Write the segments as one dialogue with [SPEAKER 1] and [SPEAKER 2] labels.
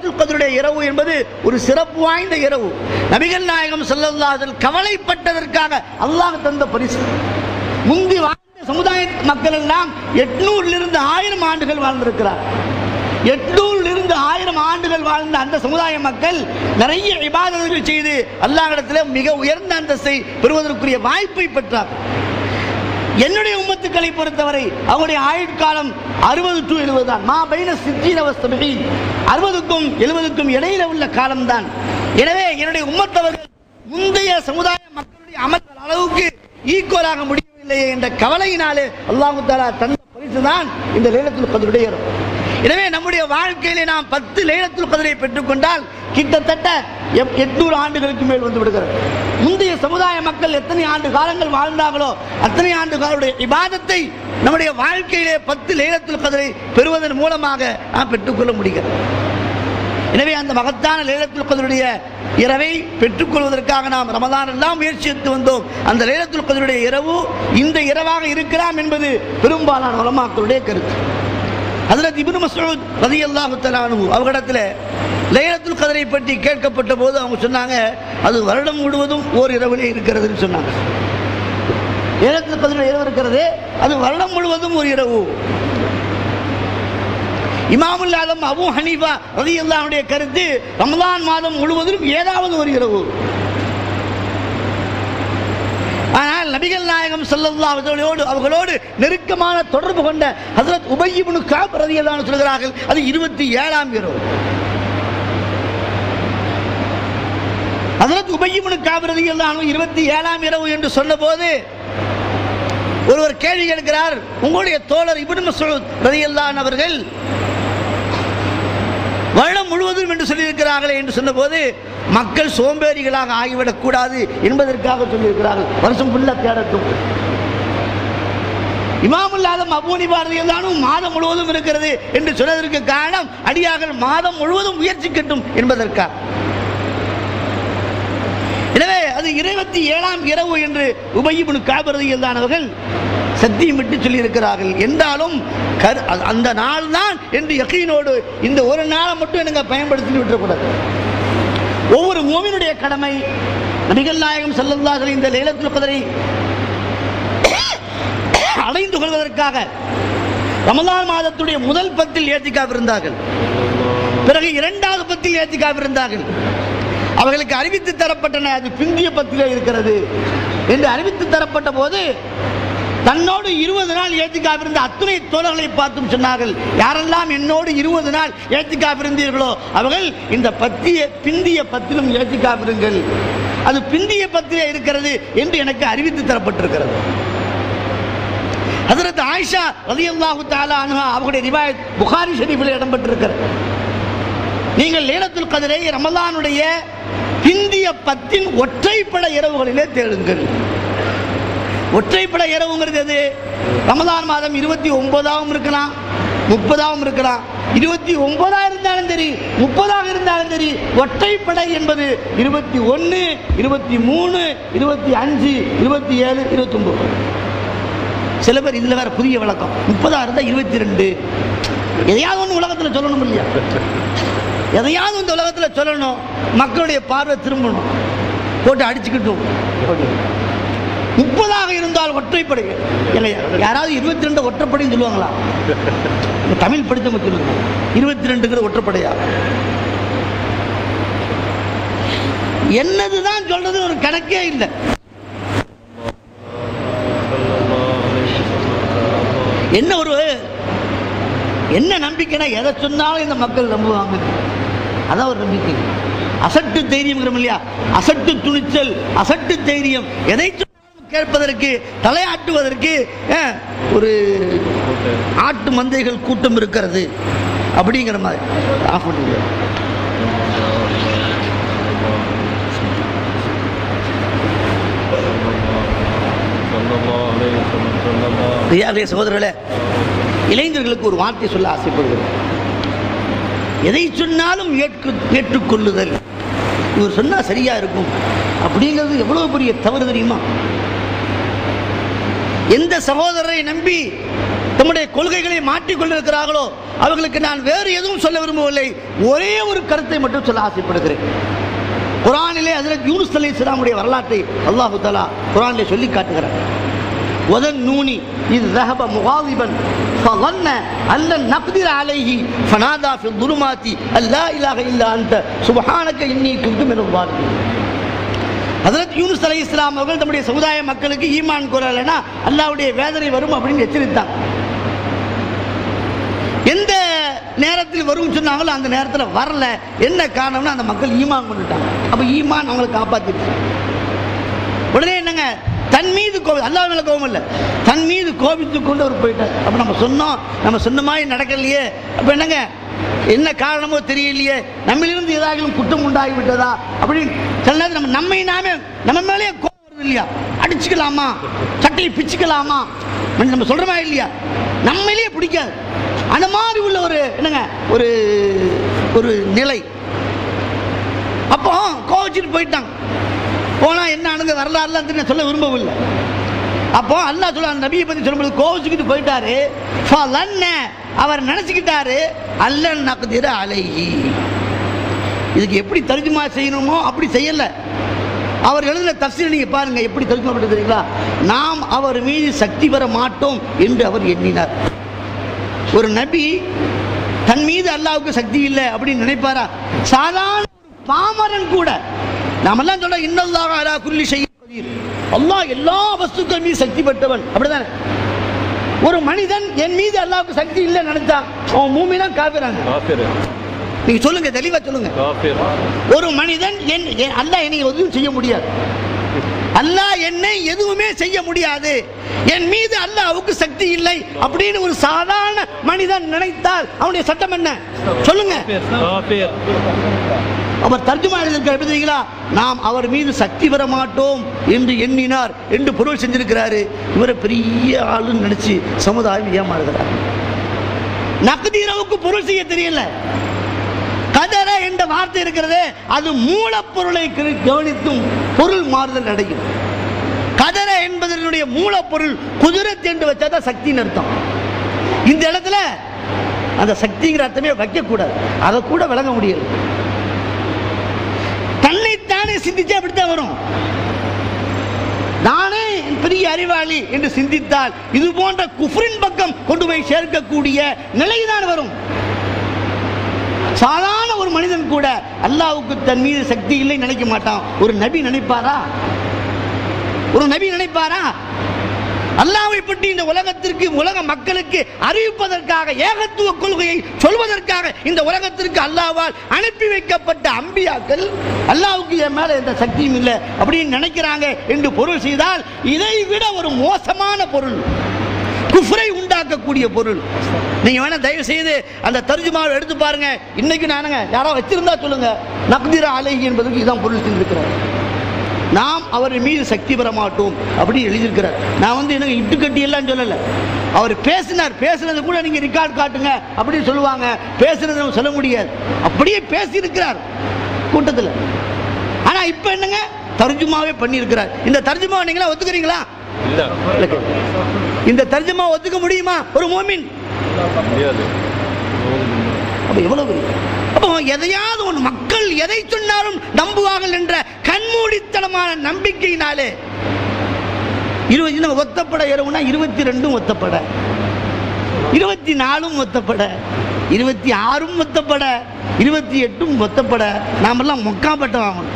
[SPEAKER 1] கதருடைய இரவு என்பது ஒரு சிறப்பு வாய்ந்த இரவு நபிகள் நாயகம் ஸல்லல்லாஹு கவலைப்பட்டதற்காக அல்லாஹ் தந்த பரிசு முந்தி வாழ்ந்த சமுதாய மக்கள் எல்லாம் எட்நூறுல இருந்து ஆயிரம் ஆண்டுகள் வாழ்ந்திருக்கிறார் எட்நூறுல இருந்து ஆயிரம் ஆண்டுகள் வாழ்ந்த அந்த சமுதாய மக்கள் நிறைய இபாதத்துகள் செய்து அல்லாஹ்விடத்தில் மிக உயர்ந்த அந்தஸ்தை பெறுவதற்குரிய வாய்ப்பை பெற்றார் என்னுடைய உம்மத்துக்களை பொறுத்தவரை அவருடைய ஆயுட்காலம் அறுபது டு எழுபது தான் மா பைன சித்தீனவஸ்தபி அறுபதுக்கும் எழுபதுக்கும் இடையில உள்ள காலம்தான் எனவே என்னுடைய உம்மத்தவர்கள் முந்தைய சமுதாய மக்களுடைய அமல்கள் அளவுக்கு ஈக்குவலாக முடியவில்லையே என்ற கவலையினாலே அல்லாஹு தாலா தந்த பரிசு தான் இந்த லேலத்தில் கதருடைய எனவே நம்முடைய வாழ்க்கையிலே நாம் பத்து லேலத்துல் கதிரை பெற்றுக்கொண்டால் கிட்டத்தட்ட எப்- எட்நூறு ஆண்டுகளுக்கு மேல் வந்து விடுகிறது முந்தைய சமுதாய மக்கள் எத்தனை ஆண்டு காலங்கள் வாழ்ந்தார்களோ அத்தனை ஆண்டு காலுடைய இபாதத்தை நம்முடைய வாழ்க்கையிலே பத்து லேலத்துல் கதிரை பெறுவதன் மூலமாக நாம் பெற்றுக்கொள்ள முடிகிறது எனவே அந்த மகத்தான லேலத்துல் கதருடைய இரவை பெற்றுக்கொள்வதற்காக நாம் ரமதான் எல்லாம் முயற்சி எடுத்து வந்தோம் அந்த லேலத்துல் கதருடைய இரவு இந்த இரவாக இருக்கலாம் என்பது பெரும்பாலான உலமாக்களுடைய கருத்து ஹஜரத் இப்னு மஸ்ஊத் ரலியல்லாஹு தஆலா அன்ஹு அவர்களிடத்தில் லைலத்துல் கதரை பற்றி கேட்கப்பட்ட போது அவங்க சொன்னாங்க அது வருடம் முழுவதும் ஓர் இரவிலே இருக்கிறதுன்னு சொன்னாங்க லைலத்துல் கதருடைய இரவு இருக்கிறது அது வருடம் முழுவதும் ஒரு இரவு இமாமுல் ஆலம் அபு ஹனீஃபா ரலியல்லாஹுடைய கருத்து ரமலான் மாதம் முழுவதும் ஏதாவது ஒரு இரவு ஆனால் நபிகள் நாயகம் ஸல்லல்லாஹு அலைஹி அவர்களோடு அவர்களோடு நெருக்கமான தொடர்பு கொண்ட ஹஜரத் உபய் இப்னு கஅப் ரலியல்லாஹு அன்ஹு சொல்கிறார்கள் அது இருபத்தி ஏழாம் இரவு ஹஜரத் உபய் இப்னு கஅப் ரலியல்லாஹு அன்ஹு இருபத்தி ஏழாம் இரவு என்று சொன்னபோது ஒருவர் கேள்வி கேட்கிறார் உங்களுடைய தோழர் இப்னு மஸ்ஊத் ரலியல்லாஹு அன்ஹு அவர்கள் வருடம் முழுவதும் என்று சொல்லியிருக்கிறார்களே என்று சொன்னபோது மக்கள் சோம்பேறிகளாக ஆகிவிடக் கூடாது என்பதற்காக சொல்லியிருக்கிறார்கள் வருஷம் ஃபுல்லா தேடட்டும் இமாமுல் ஆலம் அபூனி பாரதியில்தானும் மாதம் முழுவதும் இருக்கிறது என்று சொன்னதற்கு காரணம் அடியார்கள் மாதம் முழுவதும் முயற்சிக்கட்டும் என்பதற்காக எனவே அது இருபத்தி ஏழாம் இரவு என்று உபயிபுனு காபரதியில் அவர்கள் சத்தியமிட்டு சொல்லியிருக்கிறார்கள் என்றாலும் கரு அது- அந்த நாள் தான் என்று யக்கீனோடு இந்த ஒரு நாளை மட்டும் எனக்கு பயன்படுத்தி விட்டுறக்கூடாது ஒவ்வொரு மூவினுடைய கடமை நபிகள் நாயகம் செல்லந்தார்கள் இந்த லேலத்துல் கதரை அடைந்து கொள்வதற்காக ரமலான் மாதத்துடைய முதல் பத்தில் ஏத்திக்காக இருந்தார்கள் பிறகு இரண்டாவது பத்தில் ஏத்திக்காக இருந்தார்கள் அவர்களுக்கு அறிவித்து தரப்பட்டன அது பிந்திய பத்திலே இருக்கிறது என்று அறிவித்து தரப்பட்ட போது தன்னோடு இருபது நாள் ஏத்திக்காக இருந்த அத்துணை தோழர்களை பார்த்தும் சொன்னார்கள் யாரெல்லாம் என்னோடு இருபது நாள் ஏத்திக்காக இருந்தீர்களோ அவர்கள் இந்த பத்திய பிந்திய பத்திலும் ஏத்திக்காக இருங்கள் அது பிந்திய பத்திலே இருக்கிறது என்று எனக்கு அறிவித்து தரப்பட்டிருக்கிறது ஹஜரத் ஆயிஷா ரலியல்லாஹு தஆலா அன்ஹா அவருடைய ரிவாயத் புகாரி ஷரீஃபில் இடம்பெற்றிருக்கிறது நீங்கள் லேலத்துல் கதிரை ரமலானுடைய பிந்திய பத்தின் ஒற்றைப்பட இரவுகளிலே தேடுங்கள் ஒற்றைப்பட இரவுங்கிறது எது ரமலான் மாதம் இருபத்தி ஒன்பதாகவும் இருக்கலாம் முப்பதாகவும் இருக்கலாம் இருபத்தி ஒன்பதா இருந்தாலும் சரி முப்பதாக இருந்தாலும் சரி ஒற்றைப்படை என்பது இருபத்தி ஒன்று இருபத்தி மூணு இருபத்தி அஞ்சு இருபத்தி ஏழு இருபத்தி ஒன்பது சில பேர் இதுல வேற புதிய விளக்கம் முப்பதா இருந்தா இருபத்தி ரெண்டு எதையாவது ஒன்று உலகத்தில் சொல்லணும் இல்லையா எதையாவது இந்த உலகத்தில் சொல்லணும் மக்களுடைய பார்வை திரும்பணும் போட்டு அடிச்சுக்கிட்டும் முப்பதாக இருந்தால் ஒற்றைப்படை இல்லையா யாராவது இருபத்தி ரெண்டு ஒற்றைப்படைன்னு சொல்லுவாங்களா இந்த தமிழ் படித்தவங்க சொல்லுங்க இருபத்தி ரெண்டுங்கிற ஒற்றைப்படையா என்னதுதான் சொல்றது ஒரு கணக்கே இல்லை என்ன ஒரு என்ன நம்பிக்கைனா எதை சொன்னாலும் இந்த மக்கள் நம்புவாங்க அதான் ஒரு நம்பிக்கை அசட்டு தைரியம் இல்லையா அசட்டு துணிச்சல் அசட்டு தைரியம் எதை சொன்னாலும் கேட்பதற்கு தலையாட்டுவதற்கு அஹ், ஒரு ஆட்டு மந்தைகள் கூட்டம் இருக்கிறது அப்படிங்கிற மாதிரி ஆஃப் பண்ணுங்க ஐயாவுடைய சகோதரர்களே இளைஞர்களுக்கு ஒரு வார்த்தை சொல்ல ஆசைப்படுகிறேன் எதை சொன்னாலும் ஏற்று ஏற்றுக்கொள்ளுதல் இவர் சொன்னா சரியா இருக்கும் அப்படிங்கிறது எவ்வளவு பெரிய தவறு தெரியுமா எந்த சகோதரரை நம்பி தம்முடைய கொள்கைகளை மாற்றிக் கொண்டிருக்கிறார்களோ அவர்களுக்கு நான் வேறு எதுவும் சொல்ல விரும்பவில்லை ஒரே ஒரு கருத்தை மட்டும் சொல்ல ஆசைப்படுகிறேன் குரானிலே ஹஜ்ரத் யூனுஸ் அலைஹிஸ்ஸலாமுடைய வரலாற்றை அல்லாஹு தஆலா குரானிலே சொல்லி காட்டுகிறார் وذنوني إذ ذهب مغاضبا فظن أن لن نقدر عليه فنادى في الظلمات أن لا إله إلا أنت سبحانك إني كنت من الظالمين ஹஜரத் யூனுஸ் அலை இஸ்லாம் அவர்கள் தம்முடைய சமுதாய மக்களுக்கு ஈமான் கூறலைன்னா அல்லாஹ்வுடைய வேதனை வரும் அப்படின்னு எச்சரித்தாங்க எந்த நேரத்தில் வரும் சொன்னாங்களோ அந்த நேரத்தில் வரல என்ன காரணம்னா அந்த மக்கள் ஈமான் கொண்டுட்டாங்க அப்போ ஈமான் அவங்களை காப்பாத்திடுச்சு உடனே என்னங்க தன் மீது கோபம் அல்லாஹ் மேல கோபம் இல்லை தன் மீது கோபித்து கொண்டு அவர் போயிட்டார் அப்போ நம்ம சொன்னோம் நம்ம சொன்ன மாதிரி நடக்கலையே அப்போ என்னங்க என்ன காரணமோ தெரியலையே நம்மளிருந்து ஏதாவது குற்றம் உண்டாகி விட்டதா அப்படின்னு சில நேரத்தில் நம்ம நம்மை நாமே நம்ம மேலேயே கோபம் வருது இல்லையா அடிச்சுக்கலாமா சட்டையை பிச்சுக்கலாமா அப்படி நம்ம சொல்றோமா இல்லையா நம்மளே பிடிக்காது அந்த மாதிரி உள்ள ஒரு என்னங்க ஒரு ஒரு நிலை அப்போ கோவச்சிட்டு போயிட்டாங்க போனா என்ன ஆனுங்க வரலாறுலாம் தெரியும் சொல்ல விரும்பவில்லை அப்போ அல்லாஹ் சொல்ல அந்த நபியை பத்தி சொல்லும்போது கோவிச்சுக்கிட்டு போயிட்டாரு ஃபலன்ன அவர் நினைச்சுக்கிட்டாரு அல்லன் நக்திர அலைஹி இதுக்கு எப்படி தர்ஜுமா செய்யணுமோ அப்படி செய்யல அவர் எழுதின தப்சீர் நீங்க பாருங்க எப்படி தர்ஜுமா பண்ணி தெரியுங்களா நாம் அவர் மீது சக்தி பெற மாட்டோம் என்று அவர் எண்ணினார் ஒரு நபி தன் மீது அல்லாவுக்கு சக்தி இல்லை அப்படின்னு நினைப்பாரா சாதாரண ஒரு பாமரன் கூட நாமெல்லாம் சொல்ல இன்னல்லாக அலா குல்லி செய்ய அல்லாஹ் எல்லா வஸ்துக்கள் மீது சக்தி பெற்றவன் அப்படிதானே ஒரு மனிதன் என் மீது அல்லாவுக்கு சக்தி இல்லை நினைச்சான் அவன் மூமினா காப்பிறாங்க
[SPEAKER 2] காஃபிர்
[SPEAKER 1] நீங்க சொல்லுங்க தெளிவா சொல்லுங்க
[SPEAKER 2] காஃபிர்
[SPEAKER 1] ஒரு மனிதன் என் என்- அல்லாஹ் என்னை எதுவும் செய்ய முடியாது அல்லாஹ் என்னை எதுவுமே செய்ய முடியாது என் மீது அல்லாஹ்வுக்கு சக்தி இல்லை அப்படின்னு ஒரு சாதாரண மனிதன் நினைத்தால் அவனுடைய சட்டம் என்ன சொல்லுங்க
[SPEAKER 2] காஃபிர்
[SPEAKER 1] அவர் தர்ஜுமா எழுதியிருக்கார் எப்படி தெரியுங்களா நாம் அவர் மீது சக்தி பெற மாட்டோம் என்று எண்ணினார் என்று பொருள் செஞ்சிருக்கிறாரு இவரை பெரிய ஆளுன்னு நினைச்சு சமுதாயம் ஏமாறுகிறார் நக்தீரவுக்கு பொருள் செய்ய தெரியல கதர என்ற வார்த்தை இருக்கிறதே அது மூலப்பொருளை கி- கவனித்தும் பொருள் மாறுதல் அடையும் கதர என்பதனுடைய மூலப்பொருள் குதிரத் என்று வச்சாதான் சக்தின்னு அர்த்தம் இந்த இடத்துல அந்த சக்திங்கிற அர்த்தமே வைக்கக்கூடாது அதை கூட விளங்க முடியல தன்னைத்தானே சிந்திச்சா அப்படித்தான் வரும் நானே பெரிய அறிவாளி என்று சிந்தித்தால் இது போன்ற குஃப்ரின் பக்கம் கொண்டு போய் சேர்க்கக்கூடிய நிலைதான் வரும் சாதாரண ஒரு மனிதன் கூட அல்லாஹ்வுக்கு தன் மீது சக்தி இல்லை நினைக்க மாட்டான் ஒரு நபி நினைப்பாரா ஒரு நபி நினைப்பாரா அல்லாஹ்வை பற்றி இந்த உலகத்திற்கு உலக மக்களுக்கு அறிவிப்பதற்காக ஏகத்துவ கொள்கையை சொல்வதற்காக இந்த உலகத்திற்கு அல்லாஹ்வால் அனுப்பி வைக்கப்பட்ட அம்பியாக்கள் அல்லாஹ்வுக்கு என் மேல எந்த சக்தியும் இல்லை அப்படின்னு நினைக்கிறாங்க என்று பொருள் செய்தால் இதை விட ஒரு மோசமான பொருள் குஃப்ரை உண்டாக்கக்கூடிய பொருள் நீங்க வேணா தயவு செய்து அந்த தர்ஜுமாவை எடுத்து பாருங்க இன்னைக்கு நானுங்க யாரோ வச்சிருந்தா சொல்லுங்க நக்திர அலைஹி என்பதற்கு இதான் பொருள் செஞ்சிருக்கிறார் நாம் அவர் மீது சக்தி பெற மாட்டோம் அப்படின்னு எழுதியிருக்கிறார் நான் வந்து எனக்கு இட்டுக்கட்டி எல்லாம் சொல்லல அவர் பேசினார் பேசுனது கூட நீங்க ரெக்கார்ட் காட்டுங்க அப்படின்னு சொல்லுவாங்க பேசுனது நம்ம சொல்ல முடியாது அப்படியே பேசியிருக்கிறார் கூட்டத்தில் ஆனா இப்ப என்னங்க தர்ஜுமாவே பண்ணியிருக்கிறார் இந்த தர்ஜுமாவை நீங்களா ஒத்துக்கிறீங்களா
[SPEAKER 2] இல்ல
[SPEAKER 1] இந்த தர்ஜுமா ஒத்துக்க முடியுமா ஒரு மோமின்
[SPEAKER 2] முடியாது
[SPEAKER 1] அப்ப எவ்வளவு பெரிய அப்போ எதையாவது ஒன்று மக்கள் எதை சொன்னாலும் நம்புவார்கள் என்ற கண்மூடித்தனமான நம்பிக்கையினாலே இருபத்தி நம்ம ஒத்தப்பட இரவுனா இருபத்தி ரெண்டும் ஒத்தப்பட இருபத்தி நாலும் ஒத்தப்பட இருபத்தி ஆறும் ஒத்தப்பட இருபத்தி எட்டும் ஒத்தப்பட நாமெல்லாம் மொக்காப்பட்டம் வாங்கணும்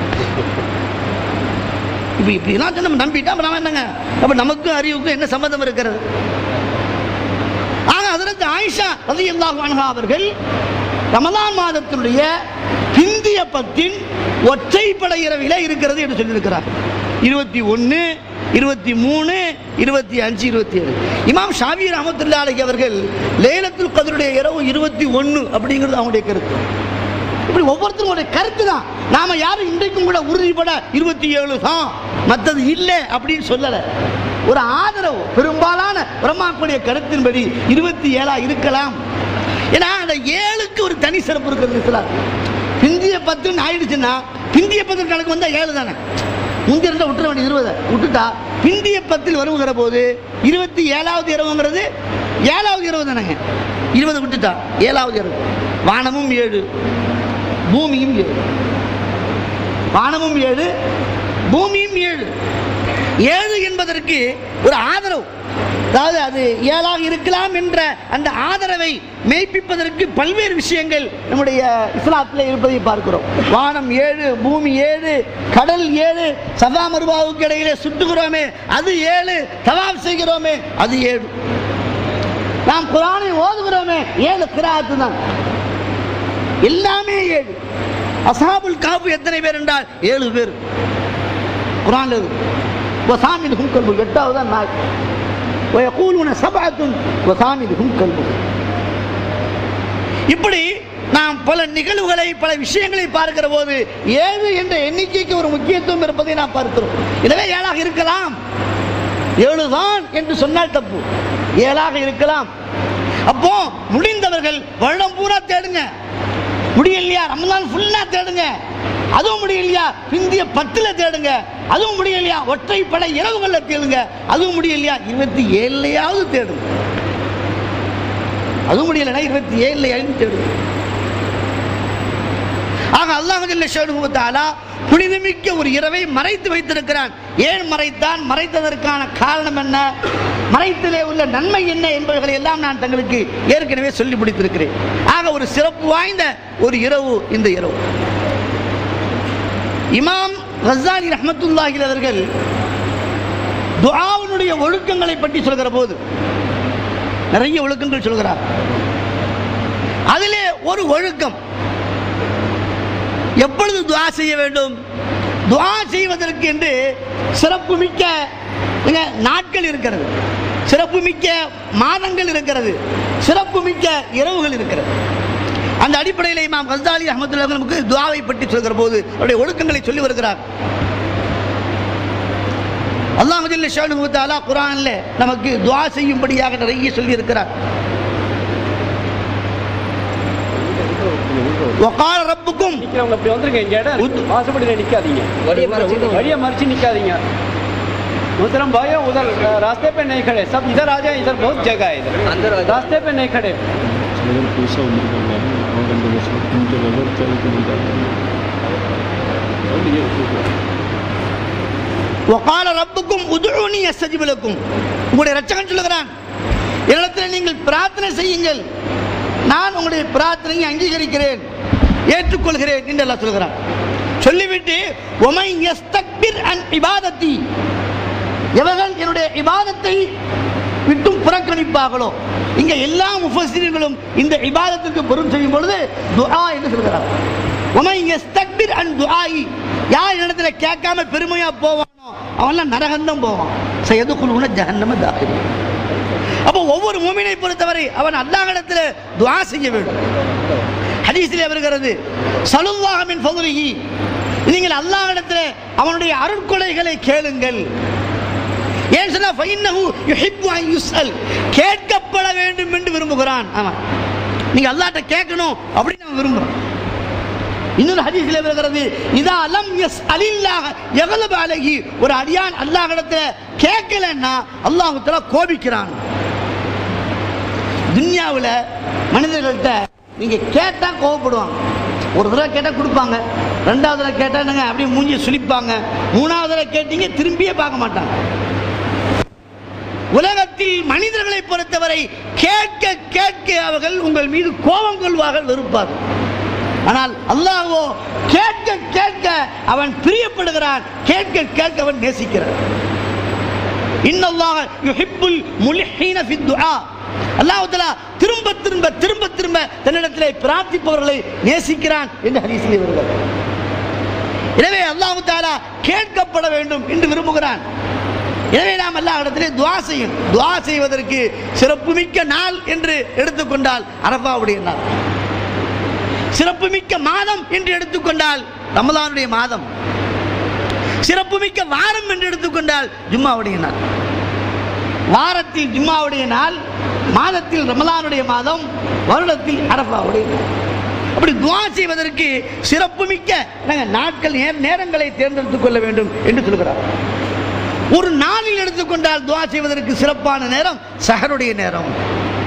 [SPEAKER 1] இப்போ இப்படிலாம் நம்ம நம்பிட்டா அப்ப நாம என்னங்க அப்ப நமக்கும் அறிவுக்கும் என்ன சம்மந்தம் இருக்கிறது ஆக அதற்கு ஆயிஷா ரலியல்லாஹு அன்ஹா அவர்கள் ரமலான் மாதத்தினுடைய பிந்திய பத்தின் ஒற்றைப்பட இரவில இருக்கிறது என்று சொல்லியிருக்கிறார் இருபத்தி ஒன்று இருபத்தி மூணு இருபத்தி அஞ்சு இருபத்தி ஏழு இமாம் ஷாவி ரஹமத்துல்லா அலைஹி அவர்கள் லேலத்துல் கதருடைய இரவு இருபத்தி ஒன்று அப்படிங்கிறது அவங்களுடைய கருத்து இப்படி ஒவ்வொருத்தருடைய கருத்து தான் நாம யாரும் இன்றைக்கும் கூட உறுதிப்பட இருபத்தி ஏழு தான் மற்றது இல்லை அப்படின்னு சொல்லல ஒரு ஆதரவு பெரும்பாலான பிரம்மாக்குடைய கருத்தின்படி இருபத்தி ஏழா இருக்கலாம் ஏன்னா அந்த ஏழுக்கு ஒரு தனி சிறப்பு இருக்கிறது இஸ்லாம் பிந்திய பத்துன்னு ஆயிடுச்சுன்னா பிந்திய பத்து கணக்கு வந்தா ஏழு தானே முந்தைய இருந்தா விட்டுற வேண்டிய இருபது விட்டுட்டா பிந்திய பத்தில் வருகிற போது இருபத்தி ஏழாவது இரவுங்கிறது ஏழாவது இரவு தானேங்க இருபது விட்டுட்டா ஏழாவது இரவு வானமும் ஏழு பூமியும் ஏழு வானமும் ஏழு பூமியும் ஏழு ஏழு என்பதற்கு ஒரு ஆதரவு அதாவது அது ஏழாக இருக்கலாம் என்ற அந்த ஆதரவை மெய்ப்பிப்பதற்கு பல்வேறு விஷயங்கள் நம்முடைய இஸ்லாத்தில் இருப்பதை பார்க்கிறோம் வானம் ஏழு பூமி ஏழு கடல் ஏழு சதா மருபாவுக்கு இடையிலே சுட்டுகிறோமே அது ஏழு தவாப் செய்கிறோமே அது ஏழு நாம் குரானை ஓதுகிறோமே ஏழு கிராத்து தான் எல்லாமே ஏழு அசாபுல் காப்பு எத்தனை பேர் என்றால் ஏழு பேர் குரான்ல இருக்கு வசாமிதுகும் கல்பு எட்டாவது தான் நாய் ويقولون سبعة وثامنهم كلبهم இப்படி நாம் பல நிகழ்வுகளை பல விஷயங்களை பார்க்கிற போது ஏழு என்ற எண்ணிக்கைக்கு ஒரு முக்கியத்துவம் இருப்பதை நாம் பார்க்கிறோம் எனவே ஏழாக இருக்கலாம் ஏழுதான் என்று சொன்னால் தப்பு ஏழாக இருக்கலாம் அப்போ முடிந்தவர்கள் வருடம் பூரா தேடுங்க முடியலையா ரமலான் ஃபுல்லா தேடுங்க அதுவும் முடியலையா பிந்திய பத்துல தேடுங்க அதுவும் முடியலையா ஒற்றைப்படை இரவுகள்ல தேடுங்க அதுவும் முடியலையா இருபத்தி ஏழுலையாவது தேடுங்க அதுவும் முடியலைன்னா இருபத்தி ஏழுலையாவது தேடுங்க ஆக அல்லாஹ் ஜல்ல ஷானுஹு தஆலா புனிதமிக்க ஒரு இரவை மறைத்து வைத்திருக்கிறான் ஏன் மறைத்தான் மறைத்ததற்கான காரணம் என்ன மறைத்திலே உள்ள நன்மை என்ன என்பவர்களை எல்லாம் நான் தங்களுக்கு ஏற்கனவே சொல்லி முடித்திருக்கிறேன் ஆக ஒரு சிறப்பு வாய்ந்த ஒரு இரவு இந்த இரவு இமாம் ரஸாலி ரஹ்மத்துல்லாஹி அவர்கள் துஆவினுடைய ஒழுக்கங்களை பற்றி சொல்கிற போது நிறைய ஒழுக்கங்கள் சொல்கிறார் அதிலே ஒரு ஒழுக்கம் எப்பொழுது துஆ செய்ய வேண்டும் துஆ செய்வதற்கு என்று சிறப்பு மிக்க மிக நாட்கள் இருக்கிறது சிறப்பு மிக்க மாதங்கள் இருக்கிறது சிறப்பு மிக்க இரவுகள் இருக்கிறது அந்த அடிப்படையில் இமாம் கஸ்தாலி அஹமதுல்லா நமக்கு துஆவை பற்றி சொல்கிற போது அவருடைய ஒழுக்கங்களை சொல்லி வருகிறார் அல்லாஹ் ஜல்ல ஷானுஹு தஆலா குர்ஆன்ல நமக்கு துஆ செய்யும்படியாக நிறைய சொல்லி இருக்கிறார் وقال ربكم
[SPEAKER 3] நிக்கிறவங்க அப்படி வந்துருங்க இங்க இடம் இருக்கு.
[SPEAKER 1] உத்-
[SPEAKER 3] வாசப்படியில நிக்காதீங்க
[SPEAKER 2] வழியை மறைச்சிட்டு
[SPEAKER 3] வழியை மறைச்சு நிக்காதீங்க मोहतरम भाइयों उधर अ, रास्ते पे नहीं खड़े सब इधर आ जाए इधर बहुत जगह है इधर
[SPEAKER 2] अंदर आ जाओ।
[SPEAKER 3] रास्ते पे नहीं खड़े
[SPEAKER 4] சிலர் புதுசாக வந்திருக்காங்க அவங்க அந்த வருஷம் கொஞ்சம் வெள்ளம் தேவைக்கு
[SPEAKER 1] وقال ربكم ادعوني استجب لكم உங்களுடைய ரட்சகன் சொல்லுகிறான் என்னிடத்தில் நீங்கள் பிரார்த்தனை செய்யுங்கள் நான் உங்களுடைய பிரார்த்தனையை அங்கீகரிக்கிறேன் ஏற்றுக்கொள்கிறேன் என்று அல்லாஹ் சொல்கிறான் சொல்லிவிட்டு ஒமை யஸ்தக்பிர் அன் இபாதத்தி எவர்கள் என்னுடைய இபாதத்தை விட்டும் புறக்கணிப்பார்களோ இங்க எல்லா முஃபஸ்ஸிர்களும் இந்த இபாதத்துக்கு பொருள் செய்யும் பொழுது துஆ என்று சொல்கிறார் ஒமை யஸ்தக்பிர் அன் துஆஇ யார் இடத்துல கேட்காம பெருமையா போவானோ அவன்லாம் நரகந்தம் போவான் சயதுகுலுன ஜஹன்னம தாஹில் அப்போ ஒவ்வொரு மூமினை பொறுத்தவரை அவன் அல்லாஹ்விடத்துல துஆ செய்ய வேண்டும் ஹதீஸிலே வருகிறது சலுல்லாஹ மின் ஃபதுலிஹி நீங்கள் அல்லாஹ்விடத்துல அவனுடைய அருட்கொடைகளை கேளுங்கள் ஏன் சொன்னா ஃபைன்னஹு யுஹிப்பு அன் யுஸ்அல் கேட்கப்பட வேண்டும் என்று விரும்புகிறான் ஆமா நீங்க அல்லாஹ்ட்ட கேட்கணும் அப்படின்னு அவன் விரும்புறான் இன்னொரு ஹதீஸ்ல வருகிறது இதா அலம் எஸ் அலில்லாக எவ்வளவு அழகி ஒரு அடியான் அல்லாஹ்விடத்துல கேட்கலன்னா அல்லாஹ் தஆலா கோபிக்கிறான் துன்யாவில் மனிதர்கள்ட்ட நீங்க கேட்டா கோவப்படுவாங்க ஒரு தடவை கேட்டா கொடுப்பாங்க ரெண்டாவது தடவை கேட்டா என்னங்க அப்படியே மூஞ்சி சுளிப்பாங்க மூணாவது தடவை கேட்டீங்க திரும்பியே பார்க்க மாட்டாங்க உலகத்தில் மனிதர்களை பொறுத்தவரை கேட்க கேட்க அவர்கள் உங்கள் மீது கோபம் கொள்வார்கள் வெறுப்பார்கள் ஆனால் அல்லாஹ்வோ கேட்க கேட்க அவன் பிரியப்படுகிறான் கேட்க கேட்க அவன் நேசிக்கிறான் இன்னல்லாஹ யுஹிப்புல் முல்ஹீன ஃபித் துஆ அல்லாஹ் தஆலா திரும்ப திரும்ப திரும்ப திரும்ப தன்னிடத்திலே பிரார்த்திப்பவர்களை நேசிக்கிறான் என்று ஹதீஸிலே வருகிறது எனவே அல்லாஹ் தஆலா கேட்கப்பட வேண்டும் என்று விரும்புகிறான் எனவே நாம் அல்லாஹ் இடத்திலே துஆ செய்யும் துஆ செய்வதற்கு சிறப்புமிக்க நாள் என்று எடுத்துக்கொண்டால் அரபாவுடைய நாள் சிறப்புமிக்க மாதம் என்று எடுத்துக்கொண்டால் ரமலானுடைய மாதம் சிறப்புமிக்க வாரம் என்று எடுத்துக்கொண்டால் ஜும்மாவுடைய நாள் வாரத்தில் ஜும்மாவுடைய நாள் மாதத்தில் ரமலானுடைய மாதம் வருடத்தில் அரபாவுடைய நாள் அப்படி துவா செய்வதற்கு சிறப்புமிக்க நாங்கள் நாட்கள் நேர- நேரங்களை தேர்ந்தெடுத்துக் கொள்ள வேண்டும் என்று சொல்கிறார் ஒரு நாளில் எடுத்துக்கொண்டால் துவா செய்வதற்கு சிறப்பான நேரம் சஹருடைய நேரம்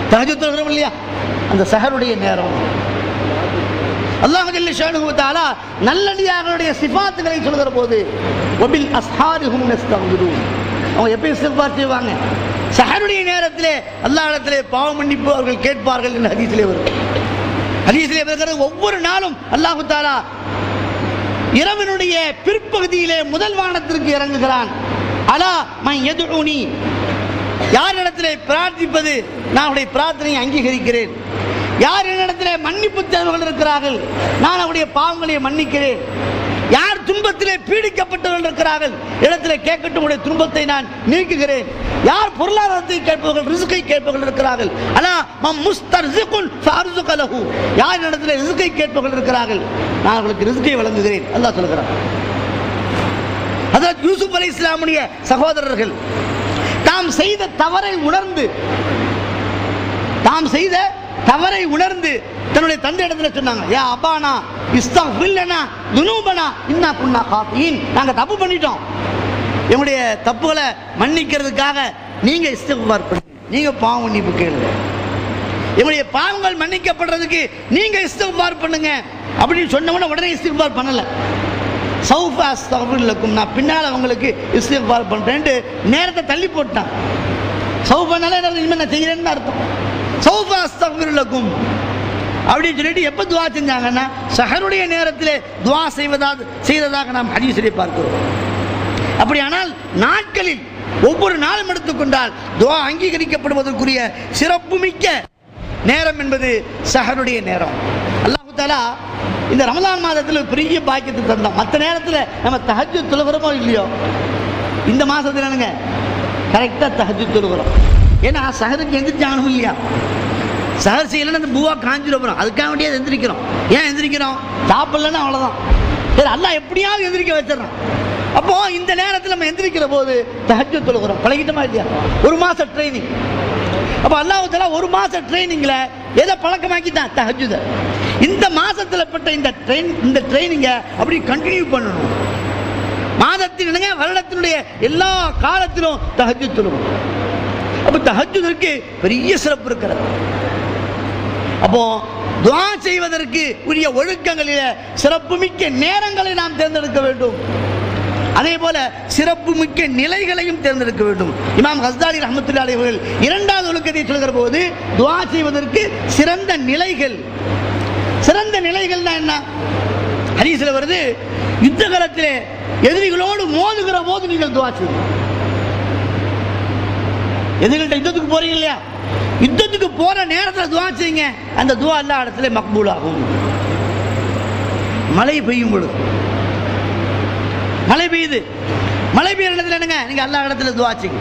[SPEAKER 1] தஹஜ்ஜுத் தொழுகிறோம் இல்லையா அந்த சஹருடைய நேரம் அல்லாஹ் ஜல்ல ஷானுஹு தஆலா நல்லடியார்களுடைய சிஃபாத்துகளை சொல்கிற போது வபில் அஸ்ஹாரிஹும் நஸ்தக்பிரூன் அவங்க எப்போ இஸ்திக்பார் செய்வாங்க சஹருடைய நேரத்திலே அல்லாஹ் இடத்திலே பாவ மன்னிப்பு அவர்கள் கேட்பார்கள் என்று ஹதீஸிலே வரும் ஹதீஸிலே வருகிறது ஒவ்வொரு நாளும் அல்லாஹு தாலா இரவினுடைய பிற்பகுதியிலே முதல் வானத்திற்கு இறங்குகிறான் அலா மன் எதுனி யாரிடத்திலே பிரார்த்திப்பது நான் அவருடைய பிரார்த்தனையை அங்கீகரிக்கிறேன் யார் என்னிடத்திலே மன்னிப்பு தேர்வுகள் இருக்கிறார்கள் நான் அவருடைய பாவங்களை மன்னிக்கிறேன் யார் துன்பத்திலே பீடிக்கப்பட்டவர்கள் இருக்கிறார்கள் இடத்திலே கேட்கட்டும் உடைய துன்பத்தை நான் நீக்குகிறேன் யார் பொருளாதாரத்தை கேட்பவர்கள் ரிசுக்கை கேட்பவர்கள் இருக்கிறார்கள் அலா மம் முஸ்தர்ஸிகுன் ஃபஅர்ஸுகலஹு யார் இடத்திலே ரிசுக்கை கேட்பவர்கள் இருக்கிறார்கள் நான் அவர்களுக்கு ரிசுக்கை வழங்குகிறேன் அல்லாஹ் சொல்கிறான் ஹஜரத் யூசுப் அலை இஸ்லாமுடைய சகோதரர்கள் தாம் செய்த தவறை உணர்ந்து தாம் செய்த தவறை உணர்ந்து தன்னுடைய தந்தை இடத்துல சொன்னாங்க யா அப்பானா இஸ்தக்ஃபில்லனா துனூபனா இன்னா குன்னா காஃபியின் நாங்க தப்பு பண்ணிட்டோம் எங்களுடைய தப்புகளை மன்னிக்கிறதுக்காக நீங்க இஸ்திக்பார் பண்ணுங்க நீங்க பாவம் மன்னிப்பு கேளுங்க எங்களுடைய பாவங்கள் மன்னிக்கப்படுறதுக்கு நீங்க இஸ்திக்பார் பண்ணுங்க அப்படின்னு சொன்ன உடனே உடனே இஸ்திக்பார் பண்ணல சௌஃப அஸ்தகுல்லக்கும் நான் பின்னால் அவங்களுக்கு இஸ்திக்பார் பண்ணுறேன்ட்டு நேரத்தை தள்ளி போட்டான் சௌஃபனால என்ன இனிமேல் நான் செய்கிறேன்னு அர்த்தம் சௌஃப அஸ்தகுல்லக்கும் அப்படின்னு சொல்லிட்டு எப்போ துவா செஞ்சாங்கன்னா சஹருடைய நேரத்திலே துவா செய்வதாக செய்ததாக நாம் ஹதீஸிலே பார்க்கிறோம் அப்படியானால் நாட்களில் ஒவ்வொரு நாளும் எடுத்துக்கொண்டால் துவா அங்கீகரிக்கப்படுவதற்குரிய சிறப்புமிக்க நேரம் என்பது சஹருடைய நேரம் அல்லாஹு தாலா இந்த ரமலான் மாதத்தில் ஒரு பெரிய பாக்கியத்தை தந்தோம் மற்ற நேரத்தில் நம்ம தஹஜ்ஜு தொழுகிறோமோ இல்லையோ இந்த மாதத்தில் என்னங்க கரெக்டாக தஹஜ்ஜு தொழுகிறோம் ஏன்னா சஹருக்கு எந்திரிச்சாகணும் இல்லையா சஹர் செய்யலைன்னா அந்த பூவா காஞ்சிட போகிறோம் அதுக்காக வேண்டியே எந்திரிக்கிறோம் ஏன் எந்திரிக்கிறோம் சாப்பிடலன்னா அவ்வளோதான் சரி அல்லாஹ் எப்படியாவது எந்திரிக்க வச்சிடறான் அப்போ இந்த நேரத்தில் நம்ம எந்திரிக்கிற போது தஹஜ்ஜு தொழுகிறோம் பழகிட்டோமா இல்லையா ஒரு மாசம் ட்ரைனிங் அப்போ அல்லாஹ் தஆலா ஒரு மாச ட்ரைனிங்ல எதை பழக்கமாக்கிட்டான் தஹஜ்ஜுத இந்த மாசத்துல பட்ட இந்த ட்ரெயின் இந்த ட்ரைனிங்கை அப்படி கண்டினியூ பண்ணணும் மாதத்தின் என்னங்க வருடத்தினுடைய எல்லா காலத்திலும் தஹஜ்ஜு தொழுகும் அப்போ தஹஜ்ஜுதற்கு பெரிய சிறப்பு இருக்கிறது அப்போ துஆ செய்வதற்கு உரிய ஒழுக்கங்களிலே சிறப்புமிக்க நேரங்களை நாம் தேர்ந்தெடுக்க வேண்டும் அதே போல சிறப்பு மிக்க நிலைகளையும் தேர்ந்தெடுக்க வேண்டும் இமாம் ஹஸ்தாலி ரஹமத்துல்லா அலைஹி அவர்கள் இரண்டாவது ஒழுக்கத்தை சொல்கிற போது துஆ செய்வதற்கு சிறந்த நிலைகள் சிறந்த நிலைகள் தான் என்ன ஹதீஸ்ல வருது யுத்த காலத்திலே எதிரிகளோடு மோதுகிற போது நீங்கள் துஆ செய்யுங்க எதிரிகள்ட்ட யுத்தத்துக்கு போறீங்க இல்லையா யுத்தத்துக்கு போற நேரத்தில் துவா செய்யுங்க அந்த துவா எல்லா இடத்துல மக்பூல் ஆகும் மழை பெய்யும் பொழுது மழை பெய்யுது மழை பெய்யுற இடத்துல என்னங்க நீங்க எல்லா இடத்துல துவா செய்யுங்க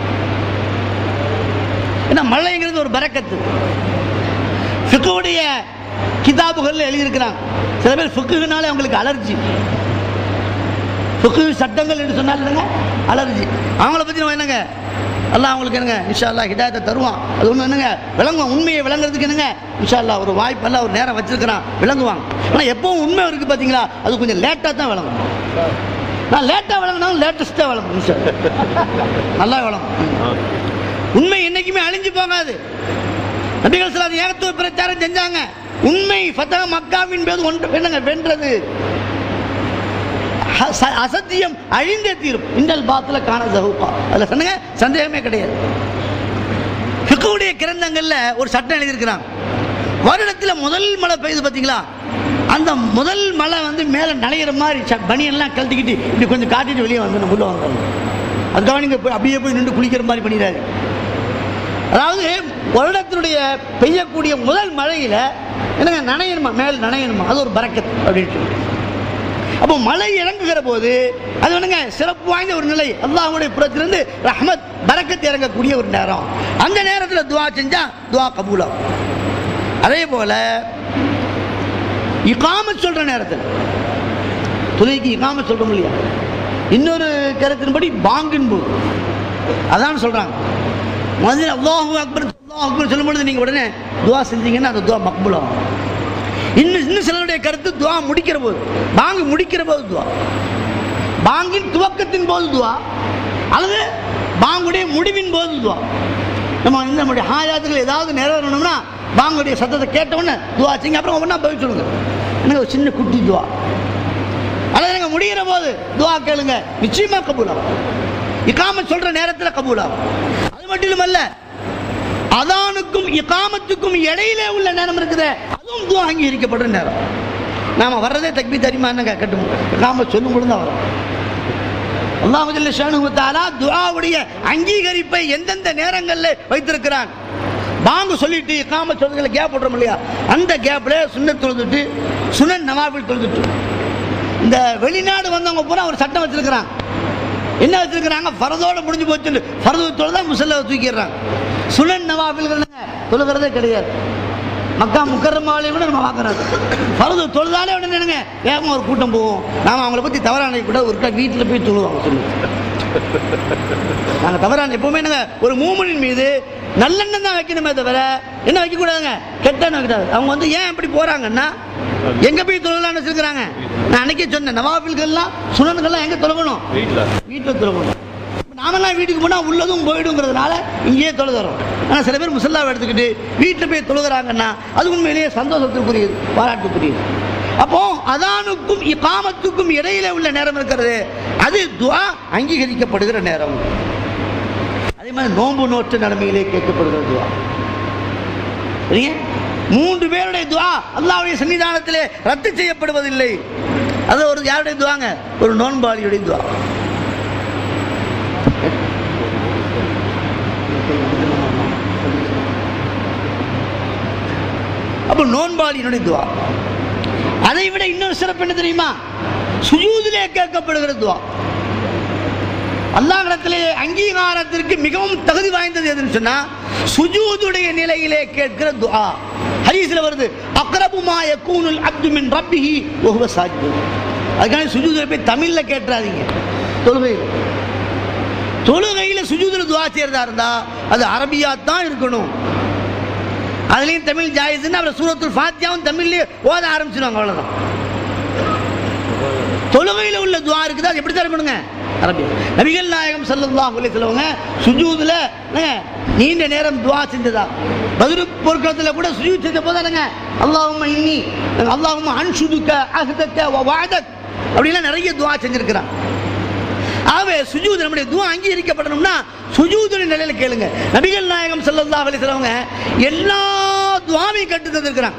[SPEAKER 1] ஏன்னா மழைங்கிறது ஒரு பரக்கத்து ஃபிக்குடைய கிதாபுகள்ல எழுதியிருக்கிறாங்க சில பேர் ஃபிக்குனாலே அவங்களுக்கு அலர்ஜி ஃபிக்கு சட்டங்கள் என்று சொன்னால் என்னங்க அலர்ஜி அவங்கள பற்றி நம்ம என்னங்க அல்லாஹ் அவங்களுக்கு என்னங்க இன்ஷா அல்லாஹ் ஹிதாயத்தை தருவான் அது ஒன்று என்னங்க விளங்குவான் உண்மையை விளங்குறதுக்கு என்னங்க இன்ஷா அல்லாஹ் ஒரு வாய்ப்பெல்லாம் ஒரு நேரம் வச்சிருக்கிறான் விளங்குவாங்க ஆனால் எப்பவும் உண்மை இருக்குது பார்த்தீங்களா அது கொஞ்சம் லேட்டாக தான் விளங்கும் நான் லேட்டாக விளங்கினாலும் லேட்டஸ்ட்டாக விளங்கும் இன்ஷா அல்லாஹ். நல்லா விளங்கும் உண்மை என்னைக்குமே அழிஞ்சு போகாது நபிகள் சிலர் ஏகத்துவ பிரச்சாரம் செஞ்சாங்க உண்மை ஃபத்தா மக்காவின் பேர் ஒன்று என்னங்க வென்றது அச- அசத்தியம் அழிந்தே தீரும் இந்தல் பாத்துல காண சகுப்பா அதுல சொன்னங்க சந்தேகமே கிடையாது ஃபிக்குடைய கிரந்தங்கள்ல ஒரு சட்டம் எழுதியிருக்கிறாங்க வருடத்தில் முதல் மழை பெய்யுது பார்த்தீங்களா அந்த முதல் மழை வந்து மேலே நனையிற மாதிரி ச- பனியெல்லாம் கழட்டிக்கிட்டு இப்படி கொஞ்சம் காட்டிட்டு வெளியே வந்து உள்ள வந்தோம் அதுக்காக நீங்கள் போய் அப்படியே போய் நின்று குளிக்கிற மாதிரி பண்ணிடாது அதாவது வருடத்தினுடைய பெய்யக்கூடிய முதல் மழையில என்னங்க நனையணுமா மேல் நனையணுமா அது ஒரு பரக்கத் அப்படின்னு சொல்லி அப்போ மழை இறங்குகிற போது அது என்னங்க சிறப்பு வாய்ந்த ஒரு நிலை அல்லாஹ்வுடைய புறத்திலிருந்து ரஹ்மத் பரக்கத் இறங்கக்கூடிய ஒரு நேரம் அந்த நேரத்தில் துவா செஞ்சா துவா கபூலாகும் அதே போல இகாமத் சொல்ற நேரத்தில் துணைக்கு இகாமத் சொல்றோம் இல்லையா இன்னொரு கருத்தின்படி பாங்கின் போது அதான் சொல்றாங்க முதல்ல அல்லாஹு அக்பர் அல்லாஹ் அக்பர் சொல்லும் பொழுது நீங்க உடனே துவா செஞ்சீங்கன்னா அந்த துவா மக்பூலாகும் இன்னும் இன்னும் சிலருடைய கருத்து துவா முடிக்கிற போது பாங்கு முடிக்கிற போது துவா பாங்கின் துவக்கத்தின் போது துவா அல்லது பாங்குடைய முடிவின் போது துவா நம்ம இந்த நம்முடைய ஹாயாத்துகள் ஏதாவது நிறைவேறணும்னா பாங்குடைய சத்தத்தை கேட்ட உடனே துவா செய்யுங்க அப்புறம் ஒவ்வொன்றா பதில் சொல்லுங்க எனக்கு ஒரு சின்ன குட்டி துவா அல்லது எனக்கு முடிகிற போது துவா கேளுங்க நிச்சயமா கபூலாகும் இக்காமத் சொல்ற நேரத்தில் கபூலாகும் அது மட்டும் இல்ல அதானுக்கும் இகாமத்துக்கும் இடையிலே உள்ள நேரம் இருக்குது அதுவும் துவா அங்கீகரிக்கப்படுற நேரம் நாம வர்றதே தக்பி தெரியுமா என்னங்க கட்டும் இகாமத் சொல்லும் பொழுது தான் வரும் அல்லாஹ் ஜல்ல ஷானுஹு தஆலா துஆவுடைய அங்கீகரிப்பை எந்தெந்த நேரங்களில் வைத்திருக்கிறான் பாங்கு சொல்லிட்டு இக்காம சொல்றதுல கேப் போடுறோம் இல்லையா அந்த கேப்ல சுன்னத் தொழுதுட்டு சுனன் நவாபில் தொழுதுட்டு இந்த வெளிநாடு வந்தவங்க பூரா ஒரு சட்டம் வச்சிருக்கிறான் என்ன வச்சிருக்கிறாங்க ஃபரதோட முடிஞ்சு போச்சு ஃபரது தொழுதா முசல்ல தூக்கிடுறாங்க சுனன் நவாபில்கள் தொழுகிறதே கிடையாது மக்கா முக்கரமாவிலே கூட நம்ம பார்க்கறது ஃபரது தொழுதாலே உடனே என்னங்க வேகமாக ஒரு கூட்டம் போவோம் நாம அவங்கள பற்றி தவறான கூட ஒரு வீட்டில் போய் தொழுவாங்க சொல்லி நாங்கள் தவறான எப்பவுமே என்னங்க ஒரு மூமனின் மீது நல்லெண்ணம் தான் வைக்கணுமே தவிர என்ன வைக்கக்கூடாதுங்க கெட்டெண்ணம் வைக்கக்கூடாது அவங்க வந்து ஏன் இப்படி போறாங்கன்னா எங்க போய் தொழலாம்னு வச்சிருக்கிறாங்க நான் அன்னைக்கே சொன்னேன் நவாபில்கள்லாம் சுனன்கள்லாம் எங்க தொழகணும்
[SPEAKER 2] வீட்டில்
[SPEAKER 1] வீட்டில் தொழகணும் நாமெல்லாம் வீட்டுக்கு போனால் உள்ளதும் போயிடுங்கிறதுனால இங்கேயே தொழுகிறோம் ஆனால் சில பேர் முசல்லாவை எடுத்துக்கிட்டு வீட்டில் போய் தொழுகிறாங்கன்னா அது உண்மையிலேயே சந்தோஷத்துக்குரியது பாராட்டுக்குரியது அப்போ அதானுக்கும் இகாமத்துக்கும் இடையில உள்ள நேரம் இருக்கிறது அது துவா அங்கீகரிக்கப்படுகிற நேரம் அதே மாதிரி நோன்பு நோற்ற நிலைமையிலே கேட்கப்படுகிற துவா சரிங்க மூன்று பேருடைய துவா அல்லாஹ்வுடைய சன்னிதானத்திலே ரத்து செய்யப்படுவதில்லை அது ஒரு யாருடைய துவாங்க ஒரு நோன்பாளியுடைய துவா அப்போ நோன்பாளியினுடைய துவா அதை விட இன்னொரு சிறப்பு என்ன தெரியுமா சுஜூதிலே கேட்கப்படுகிற துவா அல்லாஹ்விடத்திலே அங்கீகாரத்திற்கு மிகவும் தகுதி வாய்ந்தது எதுன்னு சொன்னா சுஜூதுடைய நிலையிலே கேட்கிற துஆ ஹதீஸ்ல வருது அக்ரபு மா யகூனுல் அப்து மின் ரப்பிஹி வ ஹுவ சாஜித் அதுக்காக சுஜூதுல போய் தமிழ்ல கேட்றாதீங்க தொழுகையில் தொழுகையில சுஜூதுல துஆ செய்யறதா இருந்தா அது அரபியா தான் இருக்கணும் அதுலயும் தமிழ் ஜாயிஸ்ன்னு அப்புறம் சூரத்துல் ஃபாத்தியாவும் தமிழ்லயே ஓத ஆரம்பிச்சிடுவாங்க அவ்வளவுதான் தொழுகையில் உள்ள துவா இருக்குது அது எப்படி தான் இருக்கணுங்க அரபி நபிகள் நாயகம் ஸல்லல்லாஹு அலைஹி வஸல்லம் சுஜூதுல என்னங்க, நீண்ட நேரம் துவா செஞ்சதா பதிரு பொருட்களத்தில் கூட சுஜூத் செஞ்ச போதானுங்க அல்லாஹும்ம இன்னி அல்லாஹும்ம அன்ஷுதுக்க அஹ்தக்க வ வஅதக் அப்படிலாம் நிறைய துவா செஞ்சிருக்கிறான் ஆகவே சுஜூத் நம்முடைய துவா அங்கீகரிக்கப்படணும்னா சுஜூதுடைய நிலையில கேளுங்க நபிகள் நாயகம் ஸல்லல்லாஹு அலைஹி வஸல்லம் எல்லா துவாவையும் கட்டு தந்திருக்கிறாங்க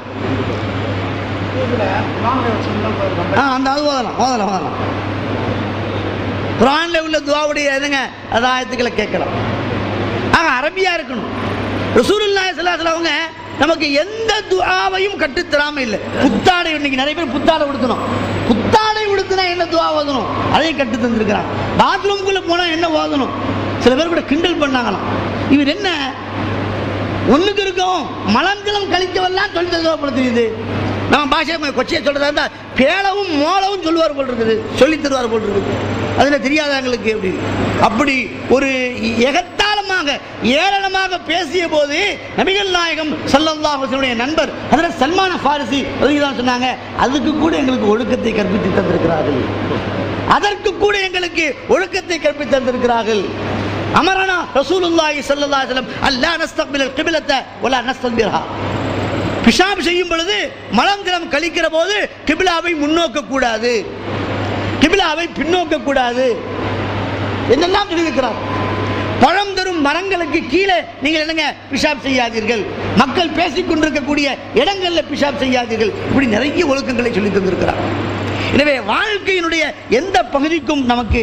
[SPEAKER 1] ஆ அந்த அது ஓதலாம் ஓதலாம் ஓதலாம் குரான்ல உள்ள துவாவுடைய என்னங்க அதாயத்துக்களை கேட்கலாம் ஆக அரபியா இருக்கணும் ரசூலுல்லாஹி ஸல்லல்லாஹு அலைஹி அவங்க நமக்கு எந்த துஆவையும் கற்றுத்தராம இல்லை புத்தாடை இன்னைக்கு நிறைய பேர் புத்தாடை உடுத்தணும் புத்தாடை உடுத்தினா என்ன துவா ஓதணும் அதையும் கற்று தந்திருக்கிறான் பாத்ரூம்குள்ள போனா என்ன ஓதணும் சில பேர் கூட கிண்டல் பண்ணாங்களாம் இவர் என்ன ஒண்ணுக்கு இருக்கும் மலஞ்சலம் கழிக்கவெல்லாம் சொல்லி தருவா தெரியுது நம்ம பாஷை கொச்சையை சொல்றதா இருந்தா பேளவும் மோளவும் சொல்லுவார் போல் இருக்குது சொல்லி தருவார் போல் இருக்குது அதுல தெரியாதவங்களுக்கு அப்படி அப்படி ஒரு எகத்தாளமாக ஏளனமாக பேசிய போது நபிகள் நாயகம் ஸல்லல்லாஹு அலைஹி வஸல்லம் நண்பர் அதில் சல்மான ஃபாரிசி தான் சொன்னாங்க அதுக்கு கூட எங்களுக்கு ஒழுக்கத்தை கற்பித்து தந்திருக்கிறார்கள் அதற்கு கூட எங்களுக்கு ஒழுக்கத்தை கற்பித்து தந்திருக்கிறார்கள் அமரனா ரசூலுல்லாஹி ஸல்லல்லாஹு அலைஹி வஸல்லம் அல்லா நஸ்தக்பில் கிபிலத்த வலா நஸ்தக்பிரஹா பிஷாப் செய்யும் பொழுது மலந்திரம் கழிக்கிற போது கிபிலாவை முன்னோக்க கூடாது கிபிலாவை பின்னோக்க கூடாது என்னெல்லாம் சொல்லியிருக்கிறார் பழம் தரும் மரங்களுக்கு கீழே நீங்கள் என்னங்க பிஷாப் செய்யாதீர்கள் மக்கள் பேசிக் கொண்டிருக்கக்கூடிய இடங்கள்ல பிஷாப் செய்யாதீர்கள் இப்படி நிறைய ஒழுக்கங்களை சொல்லி தந்திருக்கிறார் எனவே வாழ்க்கையினுடைய எந்த பகுதிக்கும் நமக்கு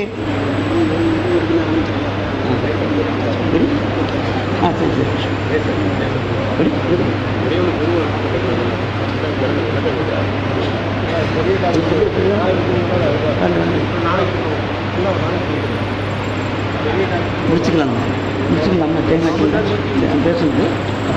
[SPEAKER 1] ஆ, சரி, சரி. முடிச்சுக்கலாம் முடிச்சுக்கலாம் டைம் பேசுறது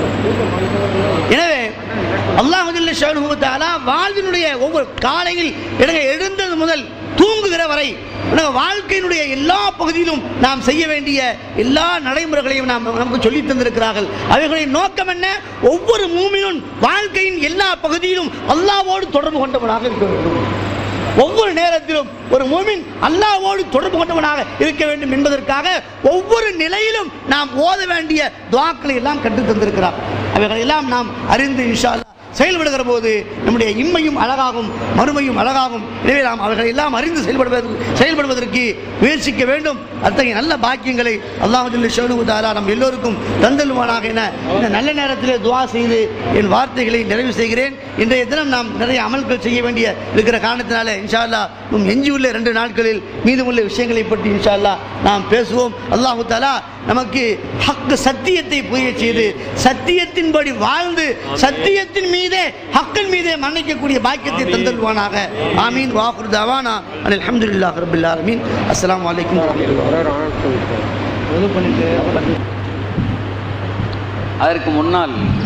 [SPEAKER 1] எனவே அல்லாஹுல்ல ஷானுத்தாலா வாழ்வினுடைய ஒவ்வொரு காலையில் எனக்கு எழுந்தது முதல் தூங்குகிற வரை எனக்கு வாழ்க்கையினுடைய எல்லா பகுதியிலும் நாம் செய்ய வேண்டிய எல்லா நடைமுறைகளையும் நாம் நமக்கு சொல்லி தந்திருக்கிறார்கள் அவைகளின் நோக்கம் என்ன ஒவ்வொரு மூமினும் வாழ்க்கையின் எல்லா பகுதியிலும் அல்லாவோடு தொடர்பு கொண்டவனாக இருக்க வேண்டும் ஒவ்வொரு நேரத்திலும் நேரத்திலும் ஒரு மூமின் அல்லாஹ்வோடு தொடர்பு கொண்டவனாக இருக்க வேண்டும் என்பதற்காக ஒவ்வொரு நிலையிலும் நாம் ஓத வேண்டிய துவாக்களை எல்லாம் கற்றுத் தந்திருக்கிறார் அவைகளை எல்லாம் நாம் அறிந்து இன்ஷா அல்லாஹ் செயல்படுகிற போது நம்முடைய இம்மையும் அழகாகும் மறுமையும் அழகாகும் எனவே நாம் அவர்களை எல்லாம் அறிந்து செயல்படுவதற்கு செயல்படுவதற்கு முயற்சிக்க வேண்டும் அத்தகைய நல்ல பாக்கியங்களை அல்லாஹ் ஷேனுதாரா நம் எல்லோருக்கும் தந்தல்வானாக என இந்த நல்ல நேரத்திலே துவா செய்து என் வார்த்தைகளை நிறைவு செய்கிறேன் இன்றைய தினம் நாம் நிறைய அமல்கள் செய்ய வேண்டிய இருக்கிற காரணத்தினால இன்ஷா அல்லாஹ் நம் எஞ்சியுள்ள ரெண்டு நாட்களில் மீதமுள்ள விஷயங்களை பற்றி இன்ஷா அல்லாஹ் நாம் பேசுவோம் அல்லாஹு தாலா நமக்கு ஹக்கு சத்தியத்தை புரிய செய்து சத்தியத்தின்படி வாழ்ந்து சத்தியத்தின் மீதே ஹக்கின் மீதே மன்னிக்கக்கூடிய பாக்கியத்தை தந்தல்வானாக ஆமீன் வாக்குர் தவானா அல்ஹம்துலில்லாஹ் ரபில் ஆலமீன் அஸ்ஸலாமு அலைக்கும்
[SPEAKER 3] இது பண்ணிட்டு
[SPEAKER 5] அதற்கு முன்னால்